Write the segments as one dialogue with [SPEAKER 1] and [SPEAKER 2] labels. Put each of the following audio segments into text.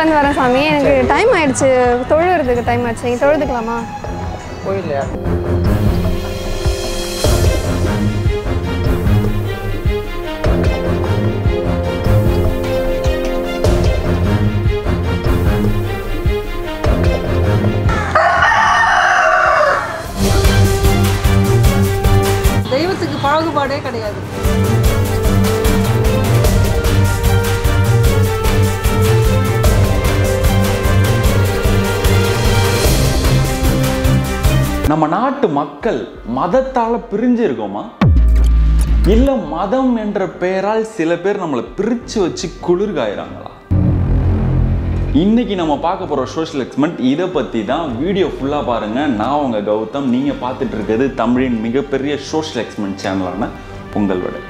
[SPEAKER 1] வெளியூர்லேருந்து வரேன் சாமி எனக்கு டைம் ஆயிடுச்சு தொழுகிறதுக்கு டைம் ஆயிடுச்சு நீங்கள் தொழுதுக்கலாமா
[SPEAKER 2] கோயில்லையா
[SPEAKER 3] தெய்வத்துக்கு பாகுபாடே கிடையாது
[SPEAKER 4] நம்ம நாட்டு மக்கள் மதத்தால பிரிஞ்சு இருக்கோமா இல்ல மதம் என்ற பெயரால் சில பேர் நம்மளை பிரிச்சு வச்சு குளிர்காயிறாங்களா இன்னைக்கு நம்ம பார்க்க போற சோஷியல் எக்ஸ்பெரிமெண்ட் இதை பத்தி தான் வீடியோ ஃபுல்லா பாருங்க நான் உங்க கௌதம் நீங்க பார்த்துட்டு இருக்கிறது தமிழின் மிகப்பெரிய சோஷியல் எக்ஸ்பெரிமெண்ட் சேனலான உங்கள் விட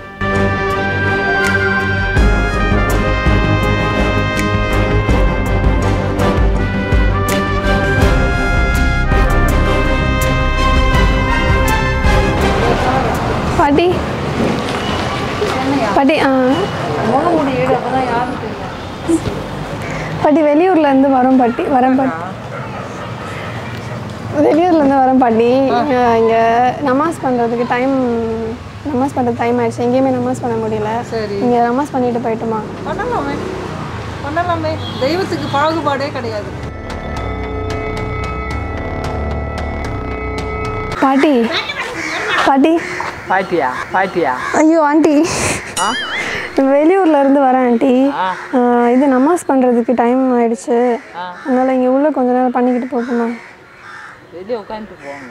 [SPEAKER 1] பாட்டி பாட்டி ஆ
[SPEAKER 3] முகமூடி ஈடு அப்பதான் யாரும் தெரியும்
[SPEAKER 1] பாட்டி வெளியூர்லேருந்து வரோம் பாட்டி வரேன் பாட்டி வெளியூர்லேருந்து வரேன் பாட்டி இங்கே நமாஸ் பண்ணுறதுக்கு டைம் நமாஸ் பண்ணுறது டைம் ஆயிடுச்சு எங்கேயுமே நமாஸ் பண்ண முடியல
[SPEAKER 3] சரி
[SPEAKER 1] இங்கே நமாஸ் பண்ணிட்டு போயிட்டுமா
[SPEAKER 3] பண்ணலாமே பண்ணலாமே தெய்வத்துக்கு பாகுபாடே கிடையாது
[SPEAKER 1] பாட்டி பாட்டி
[SPEAKER 2] பாட்டியா பாட்டியா
[SPEAKER 1] ஐயோ ஆண்டி வெளியூர்ல இருந்து வரேன் ஆண்டி ஆ, இது நமாஸ் பண்ணுறதுக்கு டைம் ஆயிடுச்சு அதனால இங்கே உள்ள கொஞ்ச நேரம் பண்ணிக்கிட்டு போகணுமா
[SPEAKER 2] வெளியே உட்காந்துட்டு போவாங்க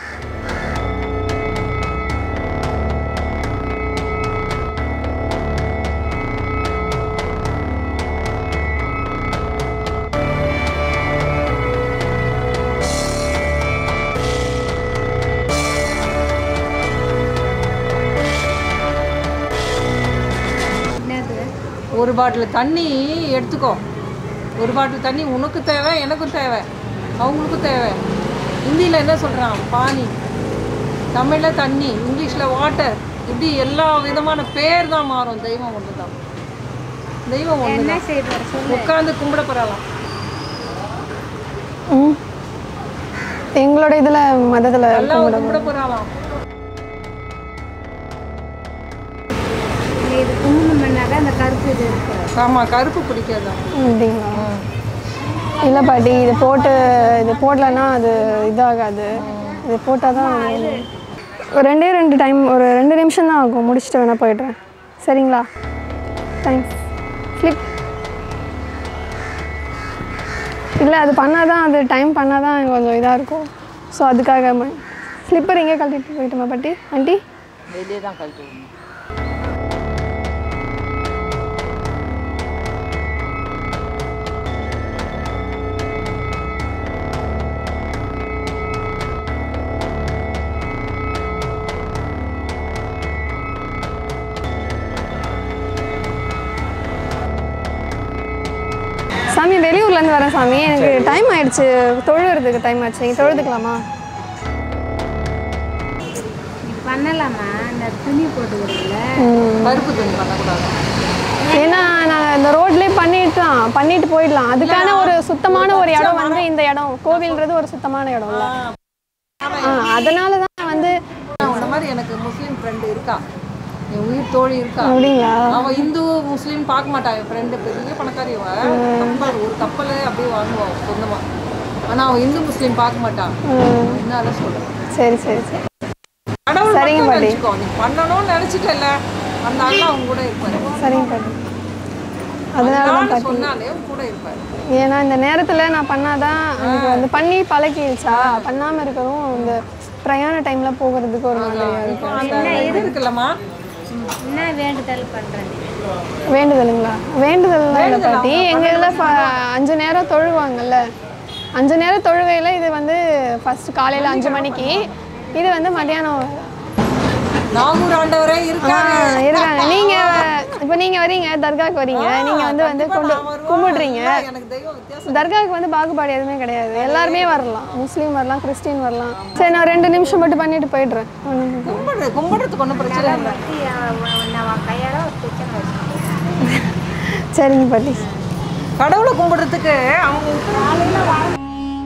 [SPEAKER 3] ஒரு பாட்டில் தண்ணி எடுத்துக்கோ ஒரு பாட்டில் தண்ணி உனக்கு தேவை எனக்கும் தேவை அவங்களுக்கும் தேவை ஹிந்தியில் என்ன சொல்கிறான் பானி தமிழில் தண்ணி இங்கிலீஷில் வாட்டர் இப்படி எல்லா விதமான பேர் தான் மாறும் தெய்வம் ஒன்று தான் தெய்வம் ஒன்று தான் உட்காந்து கும்பிட போகலாம்
[SPEAKER 1] ம் எங்களோட இதில் மதத்தில்
[SPEAKER 3] நல்லா கும்பிட போகலாம்
[SPEAKER 5] இது குங்குமம் பண்ணாக்க அந்த கருப்பு இது இருக்கு
[SPEAKER 3] ஆமாம் கருப்பு பிடிக்காது
[SPEAKER 1] அப்படிங்களா இல்லை பாட்டி இது போட்டு இது போடலன்னா அது இதாகாது இது போட்டால் தான் ஒரு ரெண்டே ரெண்டு டைம் ஒரு ரெண்டு நிமிஷம் தான் ஆகும் முடிச்சுட்டு வேணால் போயிடுறேன் சரிங்களா தேங்க்ஸ் ஃப்ளிப் இல்லை அது பண்ணால் தான் அது டைம் பண்ணால் தான் கொஞ்சம் இதாக இருக்கும் ஸோ அதுக்காக ஸ்லிப்பர் எங்கே கழட்டிட்டு போயிட்டுமா பாட்டி ஆண்டி
[SPEAKER 2] வெளியே தான் கழட்டி விடணும்
[SPEAKER 1] சாமி வெளியூர்லேருந்து வரேன் சாமி எனக்கு டைம் ஆயிடுச்சு தொழுகிறதுக்கு டைம் ஆயிடுச்சு நீங்கள் தொழுதுக்கலாமா
[SPEAKER 5] இது பண்ணலாமா அந்த துணி போட்டுக்கிறதுல
[SPEAKER 3] கருப்பு துணி பண்ணக்கூடாது
[SPEAKER 1] ஏன்னா நான் இந்த ரோட்லேயே பண்ணிட்டு தான் பண்ணிட்டு போயிடலாம் அதுக்கான ஒரு சுத்தமான ஒரு இடம் வந்து இந்த இடம் கோவில்ன்றது ஒரு சுத்தமான இடம்ல ஆ அதனால தான் வந்து
[SPEAKER 3] அந்த மாதிரி எனக்கு முஸ்லீம் ஃப்ரெண்டு இருக்கா என் உயிர் தோழி இருக்கா
[SPEAKER 1] அப்படிங்களா
[SPEAKER 3] அவ இந்து முஸ்லீம் பார்க்க மாட்டான் என் ஃப்ரெண்டு பெரிய பணக்காரி அவ கப்பல் ஒரு கப்பல் அப்படியே வாங்குவான் சொந்தமா ஆனா அவன் இந்து முஸ்லீம் பார்க்க மாட்டான் என்ன சொல்றேன்
[SPEAKER 1] சரி சரி சரி
[SPEAKER 3] கடவுள்
[SPEAKER 1] சரிங்க
[SPEAKER 3] மட்டும்
[SPEAKER 1] பாட்டி.
[SPEAKER 3] நினைச்சுக்கோ நீ பண்ணணும்னு நினைச்சிட்டல அந்த அண்ணா அவங்க கூட இருப்பாரு
[SPEAKER 1] சரிங்க பாட்டி அதனால தான்
[SPEAKER 3] அதனால
[SPEAKER 1] பாட்டி
[SPEAKER 3] சொன்னாலே உன் கூட இருப்பாரு
[SPEAKER 1] ஏன்னா இந்த நேரத்தில் நான் பண்ணாதான் எனக்கு வந்து பண்ணி பழகிடுச்சா பண்ணாமல் இருக்கவும் இந்த பிரயாண டைமில் போகிறதுக்கு ஒரு மாதிரியா இருக்கும்
[SPEAKER 3] இப்போ அந்த இது இருக்குல்லம்மா
[SPEAKER 5] என்ன வேண்டுதல் பண்ணுறது
[SPEAKER 1] வேண்டுதலுங்களா வேண்டுதல்லாம் இல்லை பாட்டி எங்கள் இதில் அஞ்சு நேரம் தொழுவாங்கல்ல அஞ்சு நேரம் தொழுகையில் இது வந்து ஃபர்ஸ்ட் காலையில் அஞ்சு மணிக்கு இது வந்து மத்தியானம்
[SPEAKER 3] நாகூர் ஆண்டவரே
[SPEAKER 1] ஆ,
[SPEAKER 3] இருக்காரு
[SPEAKER 1] இருக்காங்க நீங்கள் இப்போ நீங்கள் வரீங்க தர்காவுக்கு வரீங்க நீங்கள் வந்து வந்து கொண்டு கும்பிடுறீங்க
[SPEAKER 3] எனக்கு தெய்வம் வித்தியாசம்
[SPEAKER 1] தர்காவுக்கு வந்து பாகுபாடு எதுவுமே கிடையாது எல்லாருமே வரலாம் முஸ்லீம் வரலாம் கிறிஸ்டின் வரலாம் சரி நான் ரெண்டு நிமிஷம் மட்டும் பண்ணிட்டு போயிடுறேன் ஒண்ணும் இல்ல.
[SPEAKER 3] கும்பிடு கும்பிடுறதுக்கு ஒன்றும் பிரச்சனை இல்லை
[SPEAKER 5] நான் கையால் ஒரு பிரச்சனை வச்சுக்கோங்க
[SPEAKER 1] சரிங்க பாட்டி
[SPEAKER 3] கடவுளை கும்பிடுறதுக்கு அவங்க விட்டு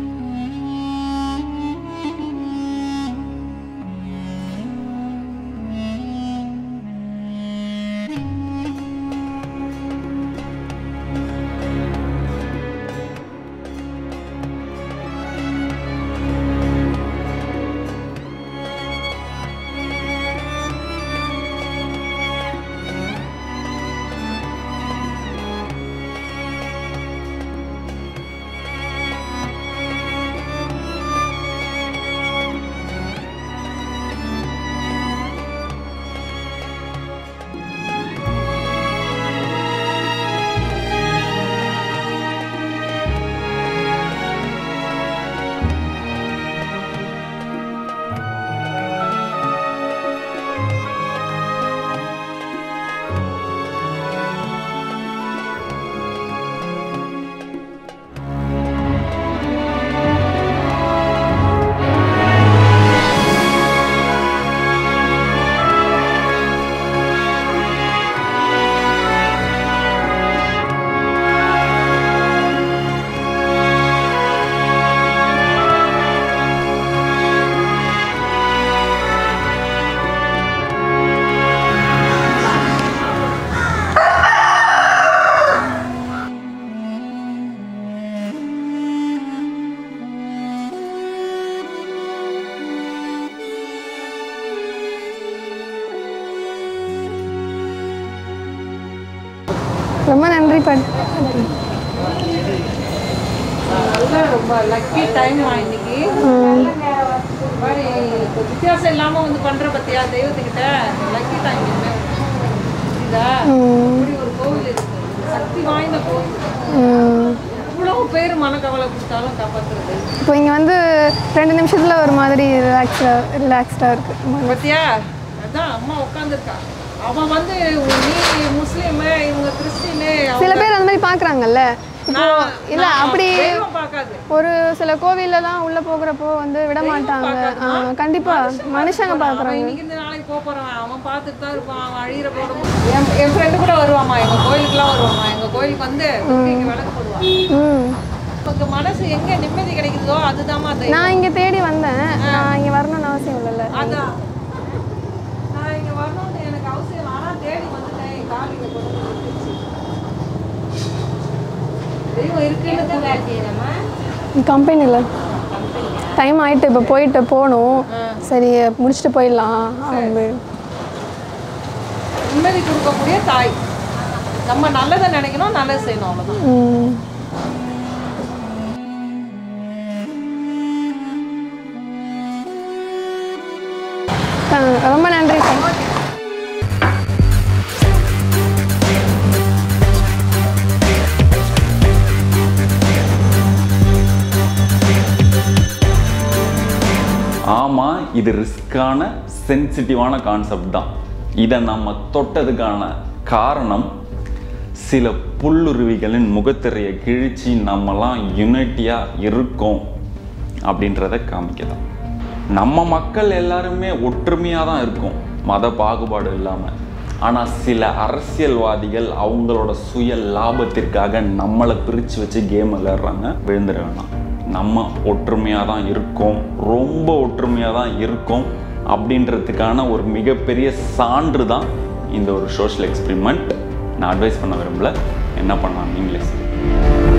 [SPEAKER 1] ரொம்ப நன்றி பட்
[SPEAKER 3] நல்ல ரொம்ப லக்கி டைம் இன்னைக்கு மாதிரி வித்தியாசம் இல்லாம வந்து பண்ற பத்தியா தெய்வத்துக்கிட்ட லக்கி டைம் இதா இப்படி ஒரு கோவில் இருக்கு சக்தி வாய்ந்த கோவில் இவ்வளவு பேர் மனக்கவலை கொடுத்தாலும் காப்பாத்துறது
[SPEAKER 1] இப்போ இங்கே வந்து ரெண்டு நிமிஷத்தில் ஒரு மாதிரி ரிலாக்ஸாக ரிலாக்ஸ்டாக இருக்குது
[SPEAKER 3] பத்தியா அதான் அம்மா உட்காந்துருக்கா அவன் வந்து நீ முஸ்லீமு இவங்க கிறிஸ்டினு
[SPEAKER 1] சில பேர் அந்த மாதிரி பார்க்குறாங்கல்ல இப்போ இல்ல அப்படி
[SPEAKER 3] தெய்வம் பார்க்காது
[SPEAKER 1] ஒரு சில கோவில்லலாம் உள்ள போகிறப்போ வந்து விட மாட்டாங்க ஆ, கண்டிப்பா மனுஷங்க
[SPEAKER 3] அவன்
[SPEAKER 1] பார்க்குறாங்க
[SPEAKER 3] இன்னைக்கு இந்த நாளைக்கு போக போறான் அவன் பார்த்துட்டு தான் இருப்பான் அவன் அழியிற போட என் என் ஃப்ரெண்டு கூட வருவாமா எங்க கோயிலுக்குலாம் வருவாமா எங்க கோயிலுக்கு வந்து இங்க விளக்கு போடுவான்
[SPEAKER 1] ம்
[SPEAKER 3] நமக்கு மனசு எங்க நிம்மதி கிடைக்குதோ அதுதாம்மா தெய்வம்
[SPEAKER 1] நான் இங்கே தேடி வந்தேன் நான் இங்கே வரணும்னு அவசியம் இல்லைல்ல
[SPEAKER 3] அதான் நான் இங்க வரணும்னு எனக்கு அவசியம் ஆனா தேடி வந்துட்டேன் என் கால் இங்க கொண்டு வந்து நிறுத்திடுச்சு. தெய்வம் இருக்குன்னு
[SPEAKER 1] கம்பெனியில் டைம் ஆயிட்டு இப்போ போயிட்டு போகணும் சரி முடிச்சுட்டு போயிடலாம் அப்படி
[SPEAKER 3] நிம்மதி கொடுக்கக்கூடிய தாய் நம்ம நல்லதை நினைக்கணும் நல்லது செய்யணும் அவ்வளவுதான்
[SPEAKER 1] ம். ஆ, ரொம்ப நன்றி சார்
[SPEAKER 4] ஆமாம் இது ரிஸ்க்கான சென்சிட்டிவான கான்செப்ட் தான் இதை நம்ம தொட்டதுக்கான காரணம் சில புல்லுருவிகளின் முகத்திரையை கிழிச்சு நம்மலாம் யுனைட்டியாக இருக்கோம் அப்படின்றத காமிக்கலாம் நம்ம மக்கள் எல்லாருமே ஒற்றுமையாக தான் இருக்கும் மத பாகுபாடு இல்லாமல் ஆனால் சில அரசியல்வாதிகள் அவங்களோட சுய லாபத்திற்காக நம்மளை பிரித்து வச்சு கேம் விளையாடுறாங்க விழுந்துட வேணாம் நம்ம ஒற்றுமையாக தான் இருக்கோம் ரொம்ப ஒற்றுமையாக தான் இருக்கோம் அப்படின்றதுக்கான ஒரு மிகப்பெரிய சான்று தான் இந்த ஒரு சோஷியல் எக்ஸ்பெரிமெண்ட் நான் அட்வைஸ் பண்ண விரும்பல என்ன பண்ணலாம் நீங்களே சொல்லுங்க.